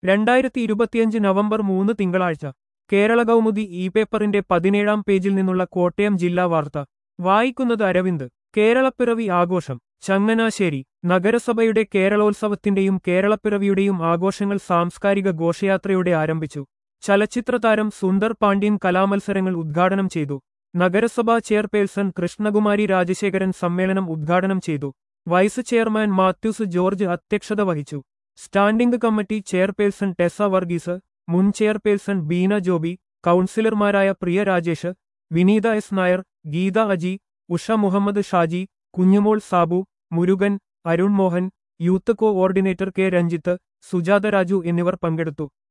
രണ്ടായിരത്തി ഇരുപത്തിയഞ്ച് നവംബർ മൂന്ന് തിങ്കളാഴ്ച കേരള കൗമുദി ഇ പേപ്പറിന്റെ പതിനേഴാം പേജിൽ നിന്നുള്ള കോട്ടയം ജില്ലാ വാർത്ത വായിക്കുന്നത് അരവിന്ദ് കേരളപ്പിറവി ആഘോഷം ചങ്ങനാശ്ശേരി നഗരസഭയുടെ കേരളോത്സവത്തിന്റെയും കേരളപ്പിറവിയുടെയും ആഘോഷങ്ങൾ സാംസ്കാരിക ഘോഷയാത്രയോടെ ആരംഭിച്ചു ചലച്ചിത്രതാരം സുന്ദർ പാണ്ഡ്യൻ കലാമത്സരങ്ങൾ ഉദ്ഘാടനം ചെയ്തു നഗരസഭാ ചെയർപേഴ്സൺ കൃഷ്ണകുമാരി രാജശേഖരൻ സമ്മേളനം ഉദ്ഘാടനം ചെയ്തു വൈസ് ചെയർമാൻ മാത്യൂസ് ജോർജ് അധ്യക്ഷത വഹിച്ചു standing committee chairperson Tessa Varghese മുൻ ചെയർപേഴ്സൺ ബീന ജോബി കൗൺസിലർമാരായ Priya Rajesh Vineetha S Nair Geetha Aji Usha Muhammad Shaji Kunjumol Sabu Murugan Arun Mohan youth coordinator K Ranjith Sujatha Raju എന്നിവർ പങ്കെടുത്തു